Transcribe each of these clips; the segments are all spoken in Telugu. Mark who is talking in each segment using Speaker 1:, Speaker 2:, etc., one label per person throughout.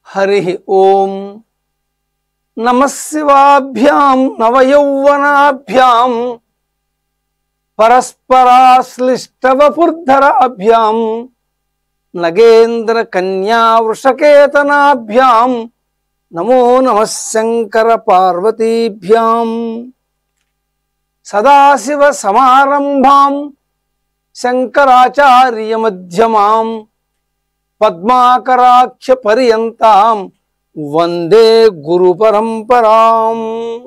Speaker 1: హరి ఓం నమశివాభ్యాం నవయౌవనాభ్యాం పరస్పరాశ్లిష్టవపుర్ధరాభ్యాం నగేంద్ర కన్యా వృషకేతనాభ్యాం నమో నమ శంకర పార్వతీభ్యాం సదాశివ సమారంభాం శంకరాచార్య మధ్యమాం పద్మాకరాఖ్య పర్యంతాం వందే గురు పరంపరాం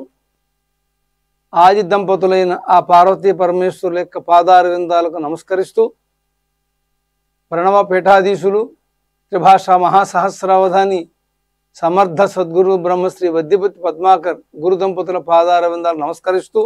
Speaker 1: ఆది దంపతులైన ఆ పార్వతీ పరమేశ్వరుల యొక్క పాదార విందాలకు నమస్కరిస్తూ ప్రణవ పీఠాధీశులు త్రిభాషా మహాసహస్రావధాని సమర్థ సద్గురు బ్రహ్మశ్రీ వద్యపతి పద్మాకర్ గురు దంపతుల పాదార విందాలు నమస్కరిస్తూ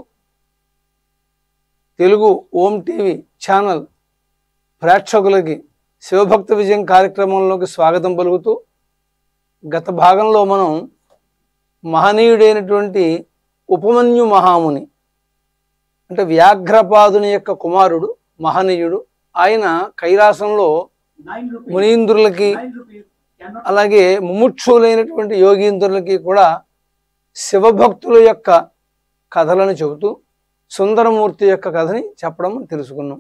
Speaker 1: తెలుగు ఓం టీవీ ఛానల్ ప్రేక్షకులకి శివభక్త విజయం కార్యక్రమంలోకి స్వాగతం పలుకుతూ గత భాగంలో మనం మహనీయుడైనటువంటి ఉపమన్యు మహాముని అంటే వ్యాఘ్రపాదుని యొక్క కుమారుడు మహనీయుడు ఆయన కైలాసంలో మునీంద్రులకి అలాగే ముముక్షులైనటువంటి యోగీంద్రులకి కూడా శివభక్తుల యొక్క కథలను చెబుతూ సుందరమూర్తి యొక్క కథని చెప్పడం తెలుసుకున్నాం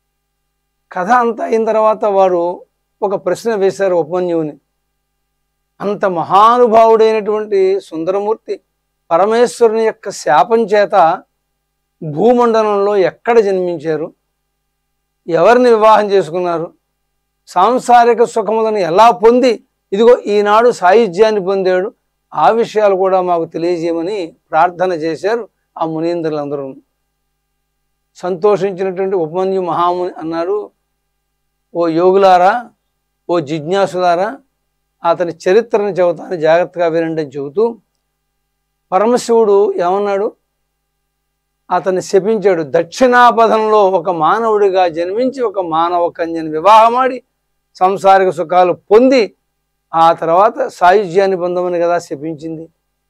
Speaker 1: కథ అంతా అయిన తర్వాత వారు ఒక ప్రశ్న వేశారు ఉపమన్యువుని అంత మహానుభావుడైనటువంటి సుందరమూర్తి పరమేశ్వరుని యొక్క శాపం చేత భూమండలంలో ఎక్కడ జన్మించారు ఎవరిని వివాహం చేసుకున్నారు సాంసారిక సుఖములను ఎలా పొంది ఇదిగో ఈనాడు సాయుధ్యాన్ని పొందాడు ఆ విషయాలు కూడా మాకు తెలియజేయమని ప్రార్థన చేశారు ఆ మునీంద్రులందరూ సంతోషించినటువంటి ఉపమన్యు మహాముని అన్నారు ఓ యోగులారా ఓ జిజ్ఞాసులారా అతని చరిత్రను చెబుతాను జాగ్రత్తగా వినండి అని చెబుతూ పరమశివుడు ఏమన్నాడు అతన్ని శపించాడు దక్షిణాపథంలో ఒక మానవుడిగా జన్మించి ఒక మానవ కన్యని వివాహమాడి సంసారిక సుఖాలు పొంది ఆ తర్వాత సాయుధ్యాన్ని పొందమని కదా శపించింది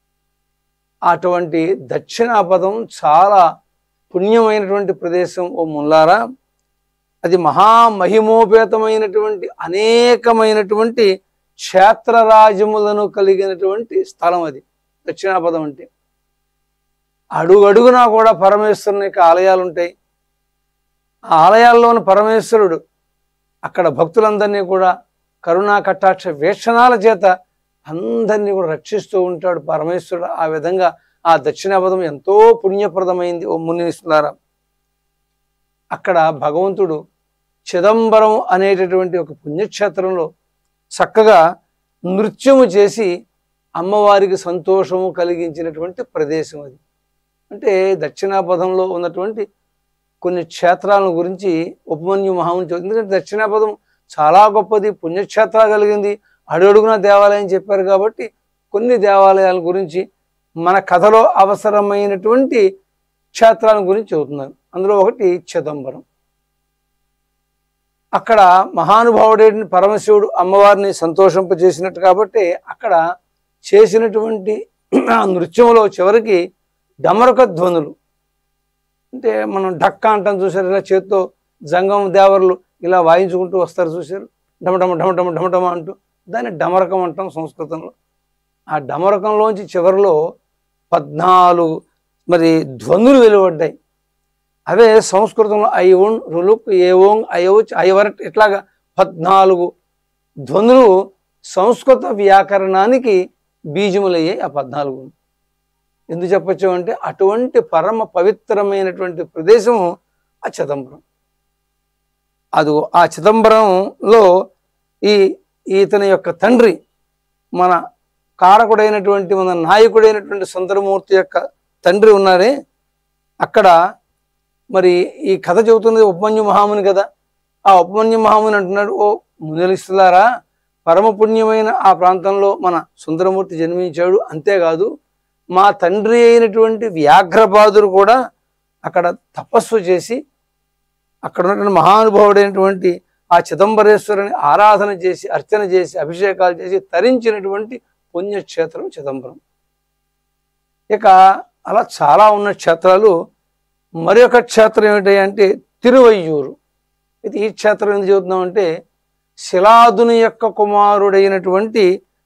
Speaker 1: అటువంటి దక్షిణాపదం చాలా పుణ్యమైనటువంటి ప్రదేశం ఓ ముల్లారా అది మహామహిమోపేతమైనటువంటి అనేకమైనటువంటి క్షేత్రరాజములను కలిగినటువంటి స్థలం అది దక్షిణాపదం అంటే అడుగడుగునా కూడా పరమేశ్వరుని యొక్క ఆలయాలు ఉంటాయి ఆ ఆలయాల్లోని పరమేశ్వరుడు అక్కడ భక్తులందరినీ కూడా కరుణా కటాక్ష వీక్షణాల చేత అందరినీ కూడా రక్షిస్తూ ఉంటాడు పరమేశ్వరుడు ఆ విధంగా ఆ దక్షిణాపదం ఎంతో పుణ్యప్రదమైంది ఓ మునిస్తున్నారా అక్కడ భగవంతుడు చిదంబరం అనేటటువంటి ఒక పుణ్యక్షేత్రంలో చక్కగా నృత్యము చేసి అమ్మవారికి సంతోషము కలిగించినటువంటి ప్రదేశం అది అంటే దక్షిణాపథంలో ఉన్నటువంటి కొన్ని క్షేత్రాల గురించి ఉపమన్యు మహాముని చెబుతుంది ఎందుకంటే దక్షిణాపదం చాలా గొప్పది పుణ్యక్షేత్రాలు కలిగింది అడుగడుగున దేవాలయం చెప్పారు కాబట్టి కొన్ని దేవాలయాల గురించి మన కథలో అవసరమైనటువంటి క్షేత్రాల గురించి చెబుతున్నారు అందులో ఒకటి చిదంబరం అక్కడ మహానుభావుడైన పరమశివుడు అమ్మవారిని సంతోషింపజేసినట్టు కాబట్టి అక్కడ చేసినటువంటి ఆ నృత్యంలో చివరికి డమరక ధ్వనులు అంటే మనం డక్క అంటాం చూసారు ఇలా చేత్తో జంగం దేవర్లు ఇలా వాయించుకుంటూ వస్తారు చూశారు డమడమ డమడమ డమడమ అంటూ దాన్ని డమరకం అంటాం సంస్కృతంలో ఆ డమరకంలోంచి చివరిలో పద్నాలుగు మరి ధ్వనులు వెలువడ్డాయి అవే సంస్కృతంలో ఐఓన్ రులుక్ ఏఓంగ్ అయోచ్ ఐవరట్ ఇట్లాగా పద్నాలుగు ధ్వనులు సంస్కృత వ్యాకరణానికి బీజములయ్యాయి ఆ పద్నాలుగు ఎందుకు చెప్పచ్చు అంటే అటువంటి పరమ పవిత్రమైనటువంటి ప్రదేశము ఆ చిదంబరం అది ఆ చిదంబరంలో ఈ ఈతని యొక్క తండ్రి మన కారకుడైనటువంటి మన నాయకుడైనటువంటి సుందరమూర్తి యొక్క తండ్రి ఉన్నారే అక్కడ మరి ఈ కథ చెబుతున్నది ఉపమన్యు మహాముని కదా ఆ ఉపమన్యు మహాముని అంటున్నాడు ఓ మునిలిస్తున్నారా పరమ పుణ్యమైన ఆ ప్రాంతంలో మన సుందరమూర్తి జన్మించాడు అంతేకాదు మా తండ్రి అయినటువంటి వ్యాఘ్రపాదుడు కూడా అక్కడ తపస్సు చేసి అక్కడ ఉన్నటువంటి మహానుభావుడైనటువంటి ఆ చిదంబరేశ్వరుని ఆరాధన చేసి అర్చన చేసి అభిషేకాలు చేసి తరించినటువంటి పుణ్యక్షేత్రం చిదంబరం ఇక అలా చాలా ఉన్న క్షేత్రాలు మరి ఒక క్షేత్రం ఏమిటి అంటే తిరువయ్యూరు ఇది ఈ క్షేత్రం ఎందుకు చెబుతున్నామంటే శిలాదుని యొక్క కుమారుడైనటువంటి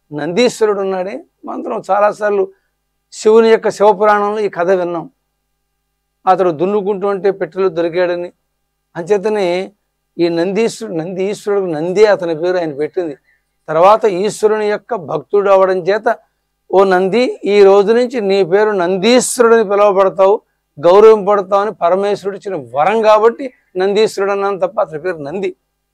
Speaker 1: నందీశ్వరుడు ఉన్నాడే మంత్రం చాలాసార్లు శివుని యొక్క శివపురాణంలో ఈ కథ విన్నాం అతడు దున్నుకుంటూ ఉంటే పెట్టెలు దొరికాడని అంచేతనే ఈ నందీశ్వరుడు నంది ఈశ్వరుడు నంది అతని పేరు ఆయన పెట్టింది తర్వాత ఈశ్వరుని యొక్క భక్తుడు అవడం చేత ఓ నంది ఈ రోజు నుంచి నీ పేరు నందీశ్వరుడని పిలువబడతావు గౌరవింపడతావు అని పరమేశ్వరుడు ఇచ్చిన వరం కాబట్టి నందీశ్వరుడు అన్నాను తప్ప అతని పేరు నంది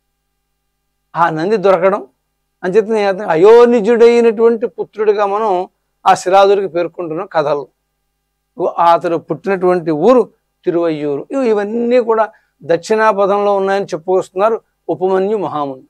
Speaker 1: ఆ నంది దొరకడం అంచేత అతను అయోనిజుడైనటువంటి పుత్రుడిగా మనం ఆ శిలాదుడికి పేర్కొంటున్నాం కథలు అతడు పుట్టినటువంటి ఊరు తిరువయ్యూరు ఇవి- ఇవన్నీ కూడా దక్షిణాపథంలో ఉన్నాయని చెప్పుకొస్తున్నారు ఉపమన్యు మహాముని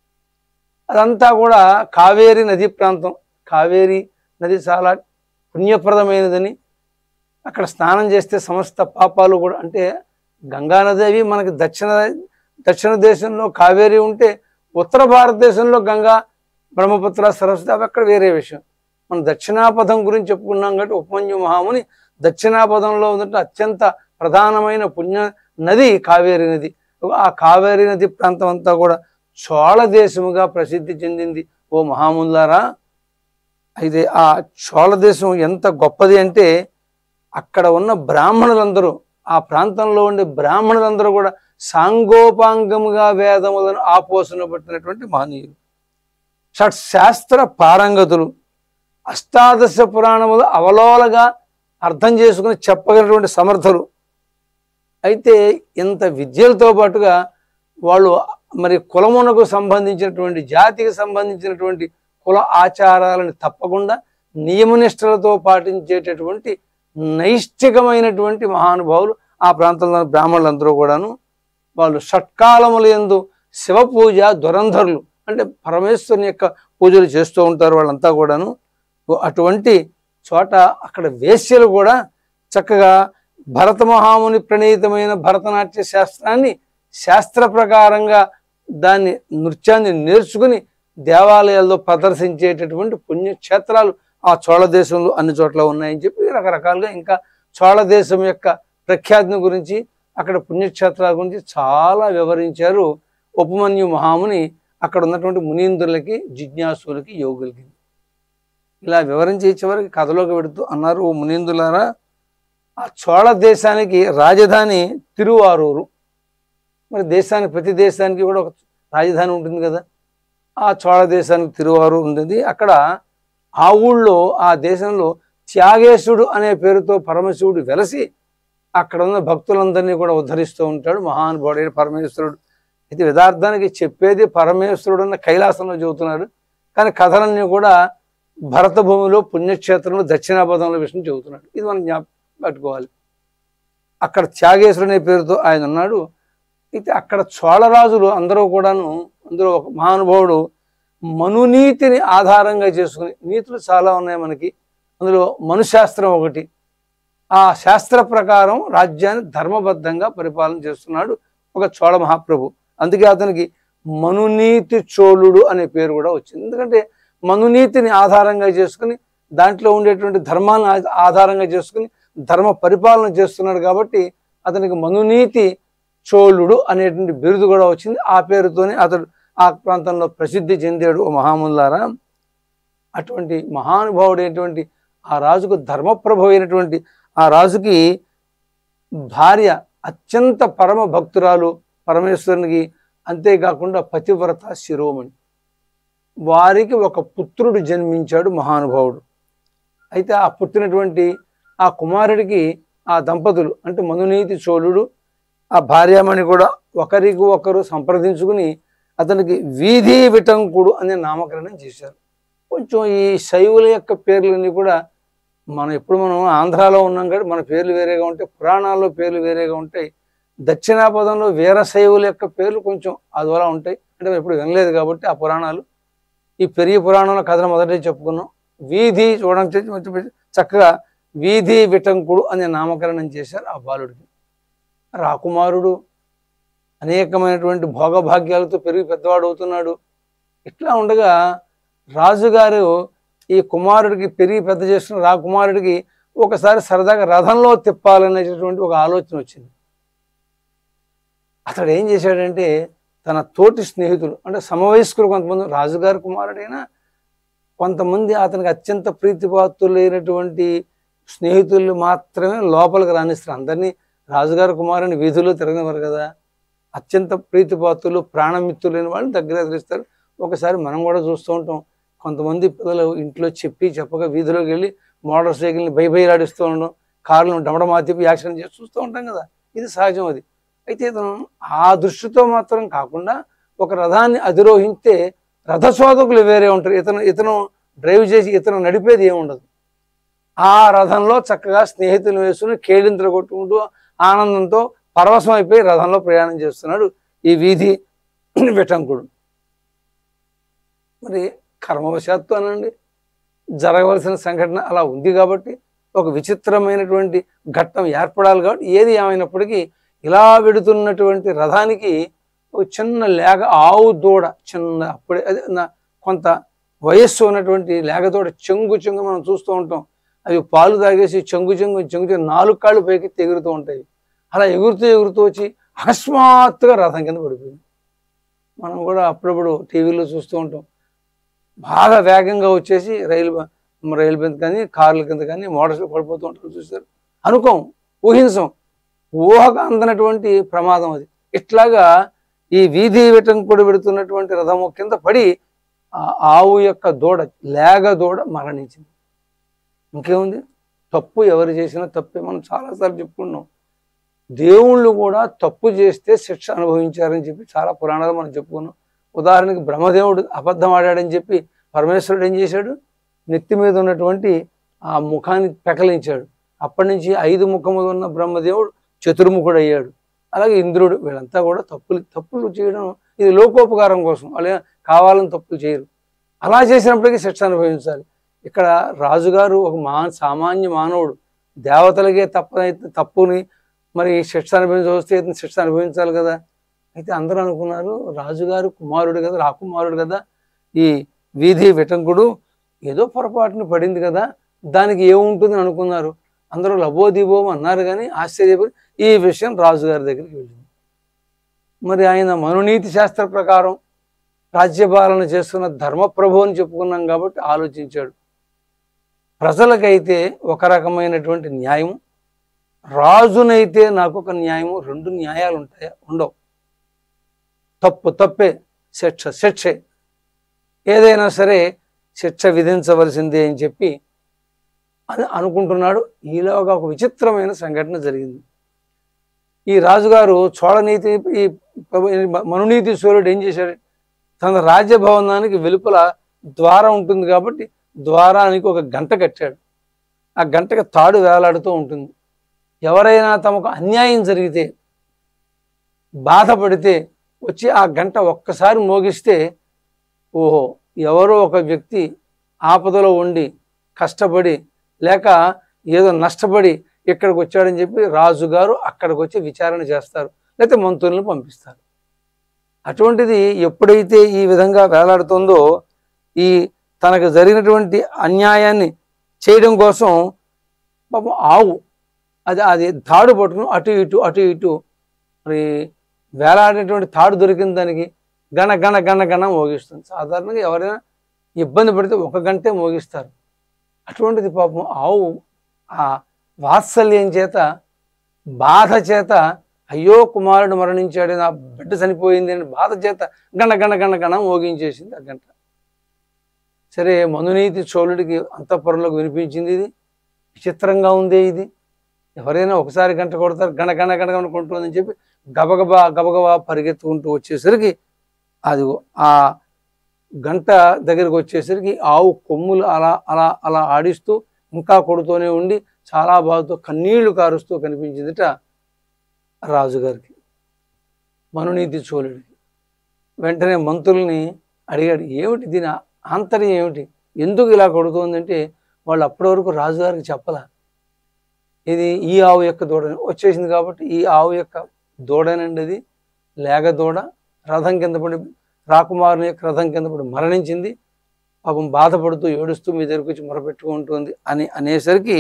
Speaker 1: అదంతా కూడా కావేరి నదీ ప్రాంతం కావేరి నది చాలా పుణ్యప్రదమైనదని అక్కడ స్నానం చేస్తే సమస్త పాపాలు కూడా అంటే గంగా నది అవి మనకి దక్షిణ దక్షిణ దేశంలో కావేరి ఉంటే ఉత్తర భారతదేశంలో గంగా బ్రహ్మపుత్ర సరస్వతి అవి అక్కడ వేరే విషయం మనం దక్షిణాపథం గురించి చెప్పుకున్నాం కాబట్టి ఉపమన్యు మహాముని దక్షిణాపథంలో ఉన్నట్టు అత్యంత ప్రధానమైన పుణ్య నది కావేరి నది ఆ కావేరి నది ప్రాంతం అంతా కూడా చోళ దేశముగా ప్రసిద్ధి చెందింది ఓ మహాములారా అయితే ఆ చోళ దేశం ఎంత గొప్పది అంటే అక్కడ ఉన్న బ్రాహ్మణులందరూ ఆ ప్రాంతంలో ఉండే బ్రాహ్మణులందరూ కూడా సాంగోపాంగముగా వేదములను ఆపోసన పట్టినటువంటి మహనీయులు షట్శాస్త్ర పారంగతులు అష్టాదశ పురాణములు అవలోలగా అర్థం చేసుకుని చెప్పగలిగినటువంటి సమర్థులు అయితే ఇంత విద్యలతో పాటుగా వాళ్ళు మరి కులమునకు సంబంధించినటువంటి జాతికి సంబంధించినటువంటి కుల ఆచారాలను తప్పకుండా నియమనిష్టలతో పాటించేటటువంటి నైష్టికమైనటువంటి మహానుభావులు ఆ ప్రాంతంలో బ్రాహ్మణులందరూ కూడాను వాళ్ళు షట్కాలముల యందు శివ పూజ దురంధరులు అంటే పరమేశ్వరుని యొక్క పూజలు చేస్తూ ఉంటారు వాళ్ళంతా కూడాను అటువంటి చోట అక్కడ వేశ్యలు కూడా చక్కగా భరత మహాముని ప్రణీతమైన భరతనాట్య శాస్త్రాన్ని శాస్త్ర ప్రకారంగా దాన్ని నృత్యాన్ని నేర్చుకుని దేవాలయాల్లో ప్రదర్శించేటటువంటి పుణ్యక్షేత్రాలు ఆ చోళ దేశంలో అన్ని చోట్ల ఉన్నాయని చెప్పి రకరకాలుగా ఇంకా చోళ దేశం యొక్క ప్రఖ్యాతిని గురించి అక్కడ పుణ్యక్షేత్రాల గురించి చాలా వివరించారు ఉపమన్యు మహాముని అక్కడ ఉన్నటువంటి మునీంద్రులకి జిజ్ఞాసులకి యోగులకి ఇలా వివరించి చివరికి కథలోకి పెడుతూ అన్నారు ఓ మునీంద్రులారా ఆ చోళ దేశానికి రాజధాని తిరువారూరు మరి దేశానికి ప్రతి దేశానికి కూడా ఒక రాజధాని ఉంటుంది కదా ఆ చోళ దేశానికి తిరువారూరు ఉంటుంది అక్కడ ఆ ఊళ్ళో ఆ దేశంలో త్యాగేశుడు అనే పేరుతో పరమశివుడు వెలసి అక్కడ ఉన్న భక్తులందరినీ కూడా ఉద్ధరిస్తూ ఉంటాడు మహానుభావుడైన పరమేశ్వరుడు ఇది యథార్థానికి చెప్పేది పరమేశ్వరుడు అన్న కైలాసంలో చెబుతున్నాడు కానీ కథలన్నీ కూడా భరత భూమిలో పుణ్యక్షేత్రంలో దక్షిణాపథంలో విషయం చెబుతున్నాడు ఇది మనం జ్ఞాపకం పెట్టుకోవాలి అక్కడ త్యాగేశ్వరుడు అనే పేరుతో ఆయన ఉన్నాడు అయితే అక్కడ చోళరాజులు అందరూ కూడాను అందులో ఒక మహానుభావుడు మనునీతిని ఆధారంగా చేసుకుని నీతులు చాలా ఉన్నాయి మనకి అందులో మనుశాస్త్రం ఒకటి ఆ శాస్త్ర ప్రకారం రాజ్యాన్ని ధర్మబద్ధంగా పరిపాలన చేస్తున్నాడు ఒక చోళ మహాప్రభు అందుకే అతనికి మనునీతి చోళుడు అనే పేరు కూడా వచ్చింది ఎందుకంటే మనునీతిని ఆధారంగా చేసుకుని దాంట్లో ఉండేటువంటి ధర్మాన్ని ఆ- ఆధారంగా చేసుకుని ధర్మ పరిపాలన చేస్తున్నాడు కాబట్టి అతనికి మనునీతి చోళుడు అనేటువంటి బిరుదు కూడా వచ్చింది ఆ పేరుతోనే అతడు ఆ ప్రాంతంలో ప్రసిద్ధి చెందాడు ఓ మహాముల్లారా అటువంటి మహానుభావుడైనటువంటి ఆ రాజుకు ధర్మప్రభు అయినటువంటి ఆ రాజుకి భార్య అత్యంత పరమ భక్తురాలు పరమేశ్వరునికి అంతేకాకుండా పతివ్రత శిరోమణి వారికి ఒక పుత్రుడు జన్మించాడు మహానుభావుడు అయితే ఆ పుట్టినటువంటి ఆ కుమారుడికి ఆ దంపతులు అంటే మనునీతి చోళుడు ఆ భార్యామణి కూడా ఒకరికి ఒకరు సంప్రదించుకుని అతనికి వీధి విటంకుడు అనే నామకరణం చేశారు కొంచెం ఈ శైవుల యొక్క పేర్లన్నీ కూడా మనం ఎప్పుడు మనం ఆంధ్రాలో ఉన్నాం కాబట్టి మన పేర్లు వేరేగా ఉంటాయి పురాణాల్లో పేర్లు వేరేగా ఉంటాయి దక్షిణాపదంలో వీరశైవుల యొక్క పేర్లు కొంచెం అదోలా ఉంటాయి అంటే మనం ఎప్పుడు వినలేదు కాబట్టి ఆ పురాణాలు ఈ పెరిగి పురాణంలో కథను మొదటి చెప్పుకున్నాం వీధి చూడడం చేసి మంచి మంచి చక్కగా వీధి విటంకుడు అనే నామకరణం చేశారు ఆ బాలుడికి రాకుమారుడు అనేకమైనటువంటి భోగభాగ్యాలతో పెరిగి పెద్దవాడు అవుతున్నాడు ఇట్లా ఉండగా రాజుగారు ఈ కుమారుడికి పెరిగి పెద్ద చేస్తున్న రాకుమారుడికి ఒకసారి సరదాగా రథంలో తిప్పాలనేటటువంటి ఒక ఆలోచన వచ్చింది అతడు ఏం చేశాడంటే తన తోటి స్నేహితులు అంటే సమవయస్కులు కొంతమంది రాజుగారి కుమారుడైనా కొంతమంది అతనికి అత్యంత ప్రీతిపాత్రులైనటువంటి స్నేహితులు మాత్రమే లోపలికి రాణిస్తారు అందరినీ రాజుగారి కుమారుని వీధిలో తిరగనివ్వరు కదా అత్యంత ప్రీతిపాత్రులు ప్రాణమిత్రులైన వాళ్ళని దగ్గర ఎదిరిస్తారు ఒకసారి మనం కూడా చూస్తూ ఉంటాం కొంతమంది పిల్లలు ఇంట్లో చెప్పి చెప్పగా వీధిలోకి వెళ్ళి మోటార్ సైకిల్ని బై బై ఆడిస్తూ ఉండడం కార్లను డమడమాతిపి యాక్సిడెంట్ చేసి చూస్తూ ఉంటాం కదా ఇది సహజం అది అయితే ఇతను ఆ దృష్టితో మాత్రం కాకుండా ఒక రథాన్ని అధిరోహింస్తే రథశోధకులు వేరే ఉంటారు ఇతను ఇతను డ్రైవ్ చేసి ఇతను నడిపేది ఏముండదు ఆ రథంలో చక్కగా స్నేహితులు వేసుకుని కేడింతలు కొట్టుకుంటూ ఆనందంతో పరవశం అయిపోయి రథంలో ప్రయాణం చేస్తున్నాడు ఈ వీధి విటంకుడు మరి కర్మవశాత్తు అనండి జరగవలసిన సంఘటన అలా ఉంది కాబట్టి ఒక విచిత్రమైనటువంటి ఘట్టం ఏర్పడాలి కాబట్టి ఏది ఏమైనప్పటికీ ఇలా వెడుతున్నటువంటి రథానికి ఒక చిన్న లేగ ఆవు దూడ చిన్న అప్పుడే అదే నా- కొంత వయస్సు ఉన్నటువంటి లేగ దూడ చెంగు చెంగు మనం చూస్తూ ఉంటాం అవి పాలు తాగేసి చెంగు చెంగు చెంగు చెంగు నాలుగు కాళ్ళు పైకి ఎగురుతూ ఉంటాయి అలా ఎగురుతూ ఎగురుతూ వచ్చి అకస్మాత్తుగా రథం కింద పడిపోయింది మనం కూడా అప్పుడప్పుడు టీవీలో చూస్తూ ఉంటాం బాగా వేగంగా వచ్చేసి రైలు బ- రైలు కింద కానీ కార్ల కింద కానీ మోటార్స్ పడిపోతూ ఉంటారు చూస్తారు అనుకోం ఊహించం ఊహకు అందనటువంటి ప్రమాదం అది ఇట్లాగా ఈ వీధి విటంకుడు పెడుతున్నటువంటి రథము కింద పడి ఆ ఆవు యొక్క దూడ లేగ దూడ మరణించింది ఇంకేముంది తప్పు ఎవరు చేసినా తప్పే మనం చాలాసార్లు చెప్పుకున్నాం దేవుళ్ళు కూడా తప్పు చేస్తే శిక్ష అనుభవించారని చెప్పి చాలా పురాణాలు మనం చెప్పుకున్నాం ఉదాహరణకి బ్రహ్మదేవుడు అబద్ధం ఆడాడని చెప్పి పరమేశ్వరుడు ఏం చేశాడు నెత్తి మీద ఉన్నటువంటి ఆ ముఖాన్ని పెకలించాడు అప్పటి నుంచి ఐదు ముఖములు ఉన్న బ్రహ్మదేవుడు చతుర్ముఖుడు అయ్యాడు అలాగే ఇంద్రుడు వీళ్ళంతా కూడా తప్పులు తప్పులు చేయడం ఇది లోకోపకారం కోసం వాళ్ళు కావాలని తప్పులు చేయరు అలా చేసినప్పటికీ శిక్ష అనుభవించాలి ఇక్కడ రాజుగారు ఒక మా సామాన్య మానవుడు దేవతలకే తప్పనైతే తప్పుని మరి శిక్ష అనుభవించి వస్తే ఇతను శిక్ష అనుభవించాలి కదా అయితే అందరూ అనుకున్నారు రాజుగారు కుమారుడు కదా రాకుమారుడు కదా ఈ వీధి విటంకుడు ఏదో పొరపాటున పడింది కదా దానికి ఏముంటుంది అనుకున్నారు అందరూ లబోదిబోం అన్నారు కానీ ఆశ్చర్యపోయి ఈ విషయం రాజుగారి దగ్గరికి వెళ్ళింది మరి ఆయన మనునీతి శాస్త్ర ప్రకారం రాజ్యపాలన చేస్తున్న ధర్మప్రభు అని చెప్పుకున్నాం కాబట్టి ఆలోచించాడు ప్రజలకైతే ఒక రకమైనటువంటి న్యాయం రాజునైతే నాకు ఒక న్యాయము రెండు న్యాయాలు ఉంటాయా ఉండవు తప్పు తప్పే శిక్ష శిక్షే ఏదైనా సరే శిక్ష విధించవలసిందే అని చెప్పి అని అనుకుంటున్నాడు ఈలోగా ఒక విచిత్రమైన సంఘటన జరిగింది ఈ రాజుగారు చోళనీతి ఈ మనునీతి సూర్యుడు ఏం చేశాడు తన రాజ్యభవనానికి వెలుపల ద్వారం ఉంటుంది కాబట్టి ద్వారానికి ఒక గంట కట్టాడు ఆ గంటకి తాడు వేలాడుతూ ఉంటుంది ఎవరైనా తమకు అన్యాయం జరిగితే బాధపడితే వచ్చి ఆ గంట ఒక్కసారి మోగిస్తే ఓహో ఎవరో ఒక వ్యక్తి ఆపదలో ఉండి కష్టపడి లేక ఏదో నష్టపడి ఇక్కడికి వచ్చాడని చెప్పి రాజుగారు అక్కడికి వచ్చి విచారణ చేస్తారు లేకపోతే మంత్రులను పంపిస్తారు అటువంటిది ఎప్పుడైతే ఈ విధంగా వేలాడుతుందో ఈ తనకు జరిగినటువంటి అన్యాయాన్ని చేయడం కోసం పాపం ఆవు అది అది తాడు పట్టుకుని అటు ఇటు అటు ఇటు మరి వేలాడేటువంటి తాడు దొరికిన దానికి గణ గణ గణ గణ మోగిస్తుంది సాధారణంగా ఎవరైనా ఇబ్బంది పడితే ఒక గంటే మోగిస్తారు అటువంటిది పాపం ఆవు ఆ వాత్సల్యం చేత బాధ చేత అయ్యో కుమారుడు మరణించాడు నా బిడ్డ చనిపోయింది అని బాధ చేత గణ గణ గణ గణ మోగించేసింది ఆ గంట సరే మనునీతి చోళుడికి అంతఃపురంలోకి వినిపించింది ఇది విచిత్రంగా ఉంది ఇది ఎవరైనా ఒకసారి గంట కొడతారు గణ గణ గణ గణ కొంటుందని చెప్పి గబగబా గబగబా పరిగెత్తుకుంటూ వచ్చేసరికి అది ఆ గంట దగ్గరికి వచ్చేసరికి ఆవు కొమ్ములు అలా అలా అలా ఆడిస్తూ ఇంకా కొడుతూనే ఉండి చాలా బాధతో కన్నీళ్లు కారుస్తూ కనిపించిందిట రాజుగారికి మనునీతి చోళుడికి వెంటనే మంత్రుల్ని అడిగాడు ఏమిటి దీని ఆంతర్యం ఏమిటి ఎందుకు ఇలా కొడుతోందంటే వాళ్ళు అప్పటి వరకు రాజుగారికి చెప్పలా ఇది ఈ ఆవు యొక్క దూడ వచ్చేసింది కాబట్టి ఈ ఆవు యొక్క దూడనండి అది లేగ దూడ రథం కింద పడి రాకుమారుని యొక్క రథం కింద పడి మరణించింది పాపం బాధపడుతూ ఏడుస్తూ మీ దగ్గరికి వచ్చి మొరపెట్టుకుంటుంది అని అనేసరికి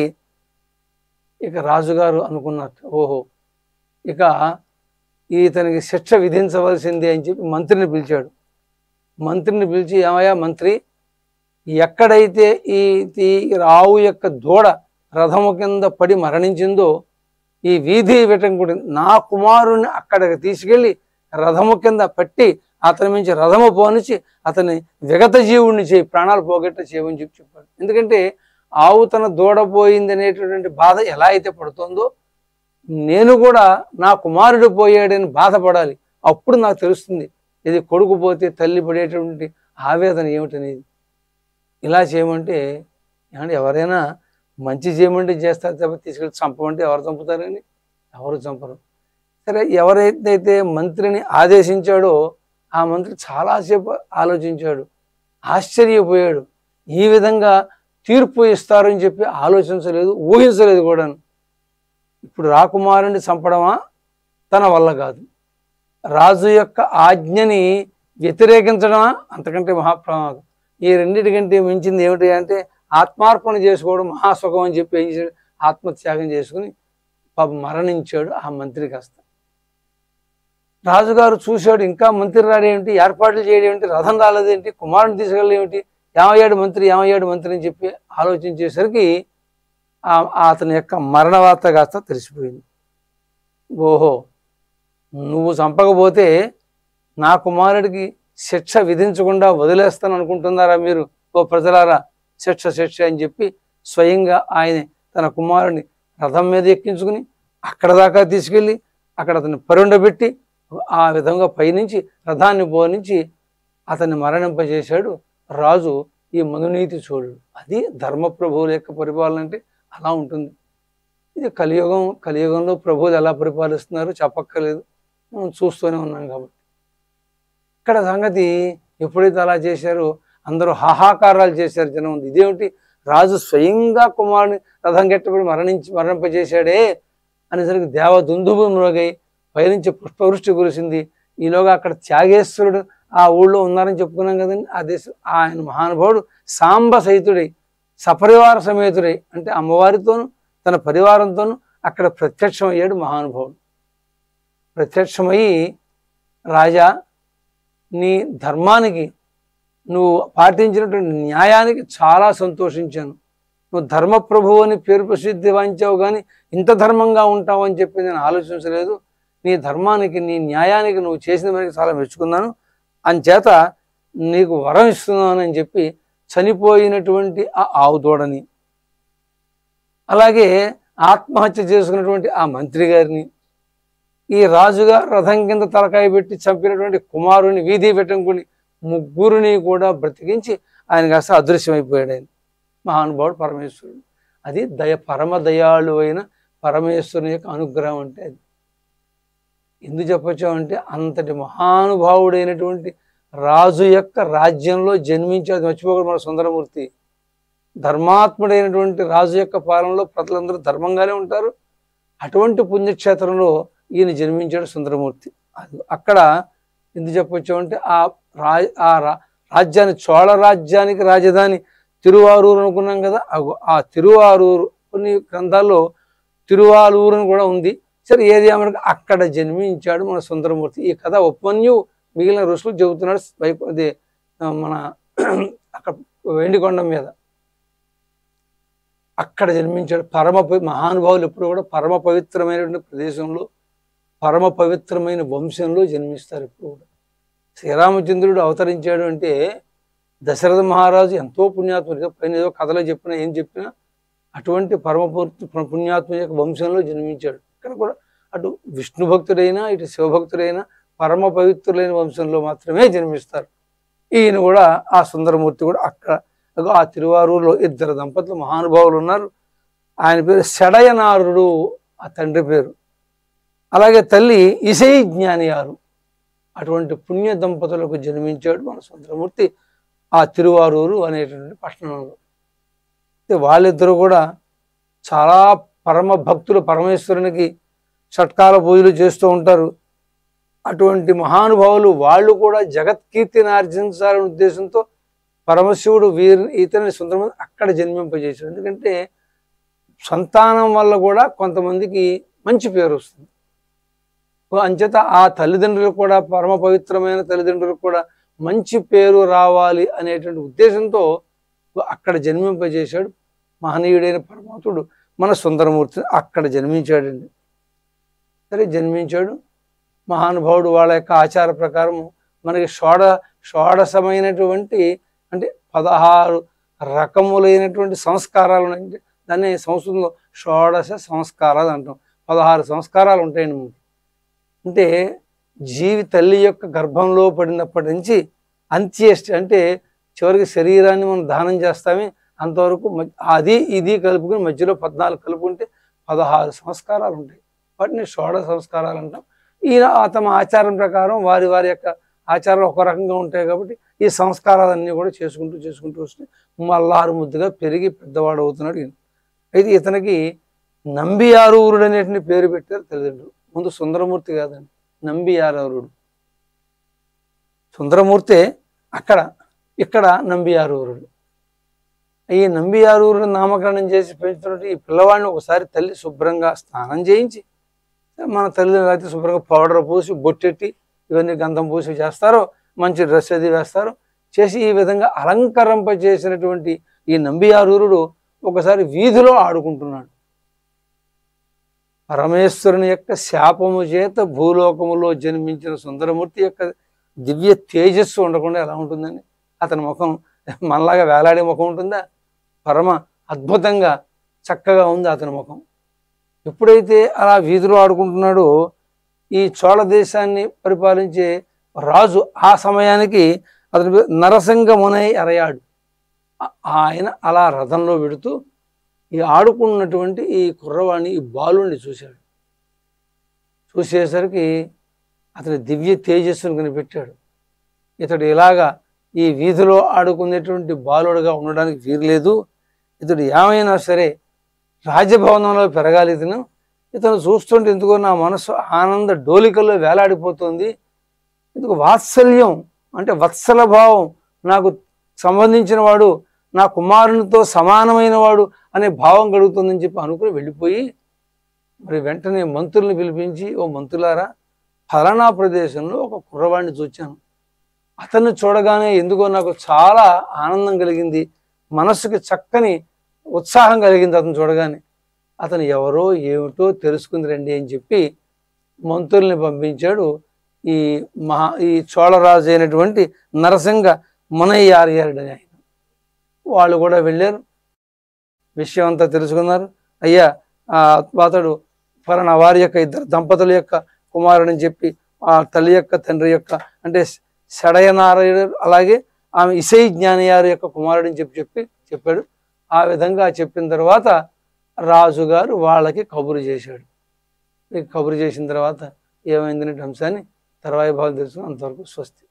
Speaker 1: ఇక రాజుగారు అనుకున్నట్టు ఓహో ఇక ఇతనికి శిక్ష విధించవలసిందే అని చెప్పి మంత్రిని పిలిచాడు మంత్రిని పిలిచి ఏమయ్యా మంత్రి ఎక్కడైతే ఈ ఈ రావు యొక్క దూడ రథము కింద పడి మరణించిందో ఈ వీధి విటంకుడి నా కుమారుని అక్కడికి తీసుకెళ్ళి రథము కింద పట్టి అతని మించి రథము పోనిచి అతని విగత జీవుడిని చేయి ప్రాణాలు పోగొట్ట చేయమని చెప్పి చెప్పాడు ఎందుకంటే ఆవు తన దూడ పోయింది అనేటటువంటి బాధ ఎలా అయితే పడుతుందో నేను కూడా నా కుమారుడు పోయాడని బాధపడాలి అప్పుడు నాకు తెలుస్తుంది ఇది కొడుకు పోతే తల్లి పడేటువంటి ఆవేదన ఏమిటనేది ఇలా చేయమంటే ఏమంటే ఎవరైనా మంచి చేయమంటే చేస్తారు తప్ప తీసుకెళ్ళి చంపమంటే ఎవరు చంపుతారండి ఎవరు చంపరు సరే ఎవరైతే మంత్రిని ఆదేశించాడో ఆ మంత్రి చాలాసేపు ఆలోచించాడు ఆశ్చర్యపోయాడు ఈ విధంగా తీర్పు ఇస్తారని చెప్పి ఆలోచించలేదు ఊహించలేదు కూడాను ఇప్పుడు రాకుమారుని చంపడమా తన వల్ల కాదు రాజు యొక్క ఆజ్ఞని వ్యతిరేకించడమా అంతకంటే మహాప్రమాదం ఈ రెండింటికంటే మించింది ఏమిటి అంటే ఆత్మార్పణ చేసుకోవడం మహాసుఖం అని చెప్పి ఏం చేశాడు ఆత్మత్యాగం చేసుకుని పాప మరణించాడు ఆ మంత్రి కాస్త రాజుగారు చూశాడు ఇంకా మంత్రి రాడేమిటి ఏర్పాట్లు చేయడం ఏంటి రథం రాలేదేంటి కుమారుని తీసుకెళ్ళేమిటి ఏమయ్యాడు మంత్రి ఏమయ్యాడు మంత్రి అని చెప్పి ఆలోచించేసరికి ఆ- అతని యొక్క మరణ వార్త కాస్త తెలిసిపోయింది ఓహో నువ్వు చంపకపోతే నా కుమారుడికి శిక్ష విధించకుండా వదిలేస్తాను అనుకుంటున్నారా మీరు ఓ ప్రజలారా శిక్ష శిక్ష అని చెప్పి స్వయంగా ఆయన తన కుమారుడిని రథం మీద ఎక్కించుకుని అక్కడ దాకా తీసుకెళ్ళి అక్కడ అతన్ని పరుండబెట్టి ఆ విధంగా పైనుంచి రథాన్ని పోనించి అతన్ని మరణింపజేశాడు రాజు ఈ మనునీతి చూడు అది ధర్మప్రభువుల యొక్క పరిపాలన అంటే అలా ఉంటుంది ఇది కలియుగం కలియుగంలో ప్రభువులు ఎలా పరిపాలిస్తున్నారు చెప్పక్కర్లేదు మనం చూస్తూనే ఉన్నాం కాబట్టి ఇక్కడ సంగతి ఎప్పుడైతే అలా చేశారో అందరూ హాహాకారాలు చేశారు జనం ఉంది ఇదేమిటి రాజు స్వయంగా కుమారుని రథం గెట్టబడి మరణించి మరణింపజేశాడే అనేసరికి దేవ దుందుబు మ్రోగై పైనుంచి పుష్పవృష్టి కురిసింది ఈలోగా అక్కడ త్యాగేశ్వరుడు ఆ ఊళ్ళో ఉన్నారని చెప్పుకున్నాం కదండి ఆ దేశం ఆయన మహానుభావుడు సాంబ సహితుడై సపరివార సమేతుడై అంటే అమ్మవారితోనూ తన పరివారంతోనూ అక్కడ ప్రత్యక్షమయ్యాడు మహానుభావుడు ప్రత్యక్షమయ్యి రాజా నీ ధర్మానికి నువ్వు పాటించినటువంటి న్యాయానికి చాలా సంతోషించాను నువ్వు ధర్మప్రభువు అని పేరు ప్రసిద్ధి వాంచావు కానీ ఇంత ధర్మంగా ఉంటావు అని చెప్పి నేను ఆలోచించలేదు నీ ధర్మానికి నీ న్యాయానికి నువ్వు చేసిన మేరకు చాలా మెచ్చుకున్నాను అంచేత నీకు వరం ఇస్తున్నాను అని చెప్పి చనిపోయినటువంటి ఆ ఆవు దూడని అలాగే ఆత్మహత్య చేసుకున్నటువంటి ఆ మంత్రి గారిని ఈ రాజుగా రథం కింద తలకాయ పెట్టి చంపినటువంటి కుమారుని వీధి పెట్టంకుని ముగ్గురిని కూడా బ్రతికించి ఆయన కాస్త అదృశ్యమైపోయాడు ఆయన మహానుభావుడు పరమేశ్వరుడు అది దయ పరమ దయాళు అయిన పరమేశ్వరుని యొక్క అనుగ్రహం అంటే అది ఎందుకు చెప్పొచ్చు అంటే అంతటి మహానుభావుడైనటువంటి రాజు యొక్క రాజ్యంలో జన్మించేది మర్చిపోకూడదు మన సుందరమూర్తి ధర్మాత్ముడైనటువంటి రాజు యొక్క పాలనలో ప్రజలందరూ ధర్మంగానే ఉంటారు అటువంటి పుణ్యక్షేత్రంలో ఈయన జన్మించాడు సుందరమూర్తి అది అక్కడ ఎందుకు చెప్పొచ్చు అంటే ఆ రా ఆ రా- రాజ్యాన్ని చోళ రాజ్యానికి రాజధాని తిరువారూరు అనుకున్నాం కదా అగో ఆ తిరువారూరు కొన్ని గ్రంథాల్లో తిరువాలూరు అని కూడా ఉంది సరే ఏది మనకు అక్కడ జన్మించాడు మన సుందరమూర్తి ఈ కథ ఉపన్యు మిగిలిన ఋషులు చెబుతున్నాడు వైపు అది ఆ, మన అక్కడ వెండికొండ మీద అక్కడ జన్మించాడు పరమ పవి- మహానుభావులు ఎప్పుడు కూడా పరమ పవిత్రమైనటువంటి ప్రదేశంలో పరమ పవిత్రమైన వంశంలో జన్మిస్తారు ఎప్పుడు కూడా శ్రీరామచంద్రుడు అవతరించాడు అంటే దశరథ మహారాజు ఎంతో పుణ్యాత్ముడు పైన ఏదో కథలో చెప్పినా ఏం చెప్పినా అటువంటి పరమ పు- పుణ్యాత్మ యొక్క వంశంలో జన్మించాడు ఇక్కడ కూడా అటు విష్ణు భక్తుడైనా ఇటు శివభక్తుడైనా పరమ పవిత్రులైన వంశంలో మాత్రమే జన్మిస్తారు ఈయన కూడా ఆ సుందరమూర్తి కూడా అక్కడ అగో ఆ తిరువారూరులో ఇద్దరు దంపతులు మహానుభావులు ఉన్నారు ఆయన పేరు షడయనారుడు ఆ తండ్రి పేరు అలాగే తల్లి ఇసై జ్ఞానియారు అటువంటి పుణ్య దంపతులకు జన్మించాడు మన సుందరమూర్తి ఆ తిరువారూరు అనేటువంటి పట్టణంలో అయితే వాళ్ళిద్దరూ కూడా చాలా పరమ భక్తులు పరమేశ్వరునికి షట్కాల పూజలు చేస్తూ ఉంటారు అటువంటి మహానుభావులు వాళ్ళు కూడా జగత్కీర్తిని ఆర్జించాలనే ఉద్దేశంతో పరమశివుడు వీరి ఇతని సుందరమైన అక్కడ జన్మింపజేశాడు ఎందుకంటే సంతానం వల్ల కూడా కొంతమందికి మంచి పేరు వస్తుంది ఓ అంచేత ఆ తల్లిదండ్రులకు కూడా పరమ పవిత్రమైన తల్లిదండ్రులకు కూడా మంచి పేరు రావాలి అనేటువంటి ఉద్దేశంతో అక్కడ జన్మింపజేశాడు మహనీయుడైన పరమాత్ముడు మన సుందరమూర్తి అక్కడ జన్మించాడండి సరే జన్మించాడు మహానుభావుడు వాళ్ళ యొక్క ఆచార ప్రకారం మనకి షోడ షోడశమైనటువంటి అంటే పదహారు రకములైనటువంటి సంస్కారాలు ఉన్నాయి దాన్ని సంస్కృతంలో షోడశ సంస్కారాలు అంటాం పదహారు సంస్కారాలు ఉంటాయండి మనకి అంటే జీవి తల్లి యొక్క గర్భంలో పడినప్పటి నుంచి అంత్యేష్టి అంటే చివరికి శరీరాన్ని మనం దానం చేస్తామే అంతవరకు మ- అది ఇది కలుపుకుని మధ్యలో పద్నాలుగు కలుపుకుంటే పదహారు సంస్కారాలు ఉంటాయి వాటిని షోడ సంస్కారాలు అంటాం ఈయన ఆ తమ ఆచారం ప్రకారం వారి వారి యొక్క ఆచారాలు ఒక రకంగా ఉంటాయి కాబట్టి ఈ సంస్కారాలన్నీ కూడా చేసుకుంటూ చేసుకుంటూ వస్తే మల్లారు ముద్దుగా పెరిగి పెద్దవాడు అవుతున్నాడు ఈయన అయితే ఇతనికి నంబియారూరుడు అనేటువంటి పేరు పెట్టారు తల్లిదండ్రులు ముందు సుందరమూర్తి కాదండి నంబియారూరుడు సుందరమూర్తే అక్కడ ఇక్కడ నంబియారూరుడు ఈ నంబియారూరుడు నామకరణం చేసి పెంచుతున్నట్టు ఈ పిల్లవాడిని ఒకసారి తల్లి శుభ్రంగా స్నానం చేయించి మన తల్లిదండ్రులు అయితే శుభ్రంగా పౌడర్ పూసి బొట్టెట్టి ఇవన్నీ గంధం పూసి చేస్తారో మంచి డ్రెస్ అది వేస్తారు చేసి ఈ విధంగా అలంకరింప చేసినటువంటి ఈ నంబియారూరుడు ఒకసారి వీధిలో ఆడుకుంటున్నాడు పరమేశ్వరుని యొక్క శాపము చేత భూలోకములో జన్మించిన సుందరమూర్తి యొక్క దివ్య తేజస్సు ఉండకుండా ఎలా ఉంటుందండి అతని ముఖం మనలాగా వేలాడే ముఖం ఉంటుందా పరమ అద్భుతంగా చక్కగా ఉంది అతని ముఖం ఎప్పుడైతే అలా వీధిలో ఆడుకుంటున్నాడో ఈ చోళ దేశాన్ని పరిపాలించే రాజు ఆ సమయానికి అతని పేరు నరసింగమునై అరయాడు ఆ- ఆయన అలా రథంలో పెడుతూ ఈ ఆడుకున్నటువంటి ఈ కుర్రవాణ్ణి ఈ బాలుణ్ణి చూశాడు చూసేసరికి అతని దివ్య తేజస్సును కనిపెట్టాడు ఇతడు ఇలాగా ఈ వీధిలో ఆడుకునేటువంటి బాలుడుగా ఉండడానికి వీరలేదు ఇతడు ఏమైనా సరే రాజభవనంలో పెరగాలి ఇతను ఇతను చూస్తుంటే ఎందుకో నా మనసు ఆనంద డోలికల్లో వేలాడిపోతుంది ఎందుకు వాత్సల్యం అంటే వత్సల భావం నాకు సంబంధించిన వాడు నా కుమారునితో సమానమైన వాడు అనే భావం కలుగుతుందని చెప్పి అనుకుని వెళ్ళిపోయి మరి వెంటనే మంత్రుల్ని పిలిపించి ఓ మంత్రులారా ఫలానా ప్రదేశంలో ఒక కుర్రవాడిని చూచాను అతన్ని చూడగానే ఎందుకో నాకు చాలా ఆనందం కలిగింది మనస్సుకి చక్కని ఉత్సాహం కలిగింది అతను చూడగానే అతను ఎవరో ఏమిటో తెలుసుకుంది రండి అని చెప్పి మంత్రుల్ని పంపించాడు ఈ మహా ఈ చోళరాజు అయినటువంటి నరసింగ మునయ్యార్యారుడు అని ఆయన వాళ్ళు కూడా వెళ్ళారు విషయం అంతా తెలుసుకున్నారు అయ్యా ఆ అతడు ఫలానా వారి యొక్క ఇద్దరు దంపతుల యొక్క కుమారుడని చెప్పి ఆ తల్లి యొక్క తండ్రి యొక్క అంటే షడయనారాయణ అలాగే ఆమె ఇసై జ్ఞానియారు యొక్క కుమారుడని చెప్పి చెప్పి చెప్పాడు ఆ విధంగా చెప్పిన తర్వాత రాజుగారు వాళ్ళకి కబురు చేశాడు ఈ కబురు చేసిన తర్వాత ఏమైందనే అంశాన్ని తర్వాయి భాగం తెలుసుకుని అంతవరకు స్వస్తి